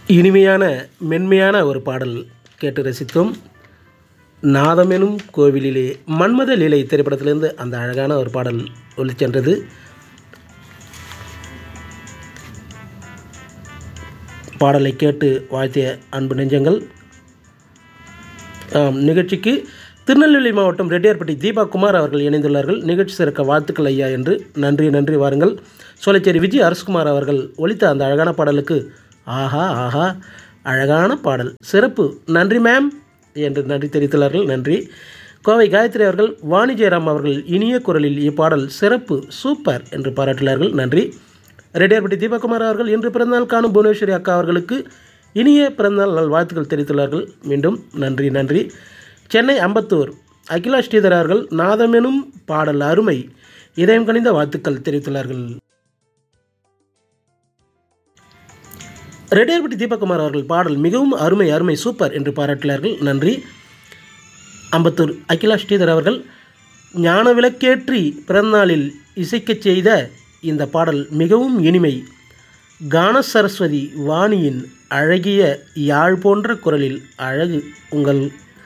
இனிமையான மென்மையான ஒரு பாடல் கேட்டு ரசித்தோம் நாதமெனும் கோவிலிலே மன்மத லீலை திரைப்படத்திலிருந்து அந்த அழகான ஒரு பாடல் ஒலிச்சென்றது பாடலை கேட்டு வாழ்த்திய அன்பு நெஞ்சங்கள் ஆம், நிகழ்ச்சிக்கு திருநெல்வேலி மாவட்டம் ரெட்டியார்பட்டி தீபா குமார் அவர்கள் இணைந்துள்ளார்கள் நிகழ்ச்சி சிறக்க வாழ்த்துக்கள் ஐயா என்று நன்றி நன்றி வாருங்கள் சோலைச்சேரி விஜய் அரசகுமார் அவர்கள் ஒலித்த அந்த அழகான பாடலுக்கு ஆஹா ஆஹா அழகான பாடல் சிறப்பு நன்றி மேம் என்று நன்றி தெரிவித்துள்ளார்கள் நன்றி கோவை காயத்ரி அவர்கள் வாணி ஜெயராம் அவர்கள் இனிய குரலில் இப்பாடல் சிறப்பு சூப்பர் என்று பாராட்டினார்கள் நன்றி ரெட்டியார்பட்டி தீபகுமார் அவர்கள் இன்று பிறந்தநாள் காணும் புவனேஸ்வரி அக்கா அவர்களுக்கு இனிய பிறந்தநாள் நல் வாழ்த்துக்கள் தெரிவித்துள்ளார்கள் மீண்டும் நன்றி நன்றி சென்னை அம்பத்தூர் அகிலா ஸ்ரீதர் அவர்கள் நாதமெனும் பாடல் அருமை இதயம் கனிந்த வாழ்த்துக்கள் தெரிவித்துள்ளார்கள் ரெட்டியார்பட்டி தீபகுமார் அவர்கள் பாடல் மிகவும் அருமை அருமை சூப்பர் என்று பாராட்டினார்கள் நன்றி அம்பத்தூர் அகிலா ஸ்ரீதர் அவர்கள் ஞான விளக்கேற்றி பிறந்தநாளில் இசைக்கச் செய்த இந்த பாடல் மிகவும் இனிமை கான சரஸ்வதி வாணியின் அழகிய யாழ் போன்ற குரலில் அழகு உங்கள்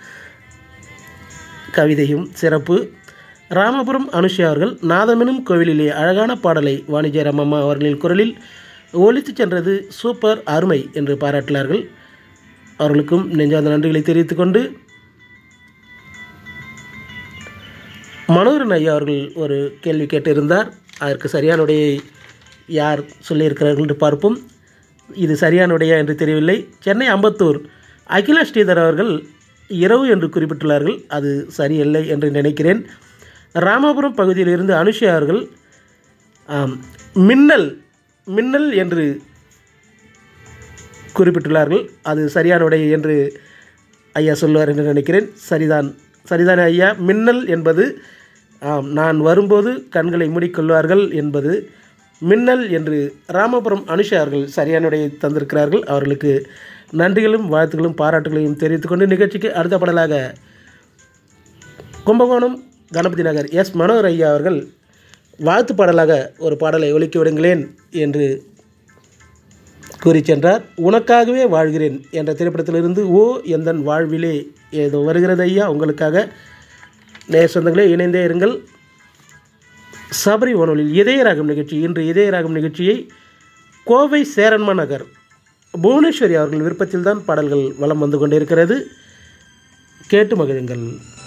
கவிதையும் சிறப்பு ராமபுரம் அனுஷா அவர்கள் நாதமெனும் கோவிலிலே அழகான பாடலை வாணி ஜெயராம் அம்மா அவர்களின் குரலில் ஒலித்துச் சென்றது சூப்பர் அருமை என்று பாராட்டினார்கள் அவர்களுக்கும் நெஞ்சார்ந்த நன்றிகளை தெரிவித்துக்கொண்டு மனோகரன் ஐயா அவர்கள் ஒரு கேள்வி கேட்டிருந்தார் அதற்கு சரியான உடையை யார் சொல்லியிருக்கிறார்கள் என்று பார்ப்போம் இது சரியான உடையா என்று தெரியவில்லை சென்னை அம்பத்தூர் அகிலா ஸ்ரீதர் அவர்கள் இரவு என்று குறிப்பிட்டுள்ளார்கள் அது சரியில்லை என்று நினைக்கிறேன் ராமபுரம் பகுதியிலிருந்து அனுஷா அவர்கள் ஆம், மின்னல் மின்னல் என்று குறிப்பிட்டுள்ளார்கள் அது சரியான உடை என்று ஐயா சொல்லுவார் என்று நினைக்கிறேன் சரிதான் சரிதானே ஐயா மின்னல் என்பது ஆம் நான் வரும்போது கண்களை மூடிக்கொள்வார்கள் என்பது மின்னல் என்று ராமபுரம் அனுஷா அவர்கள் சரியான உடையை தந்திருக்கிறார்கள் அவர்களுக்கு நன்றிகளும் வாழ்த்துக்களும் பாராட்டுகளையும் தெரிவித்துக்கொண்டு நிகழ்ச்சிக்கு அடுத்த பாடலாக கும்பகோணம் கணபதி நகர் எஸ் மனோகர் ஐயா அவர்கள் வாழ்த்து பாடலாக ஒரு பாடலை ஒலிக்க விடுங்களேன் என்று கூறி சென்றார் உனக்காகவே வாழ்கிறேன் என்ற திரைப்படத்திலிருந்து ஓ எந்தன் வாழ்விலே ஏதோ வருகிறது ஐயா உங்களுக்காக நேய சொந்தங்களே இணைந்தே இருங்கள் சபரி வானொலியில் இதயராகம் நிகழ்ச்சி இன்று இதயராகம் நிகழ்ச்சியை கோவை சேரன்மா நகர் புவனேஸ்வரி அவர்கள் விருப்பத்தில்தான் பாடல்கள் வலம் வந்து கொண்டிருக்கிறது கேட்டு மகிழுங்கள்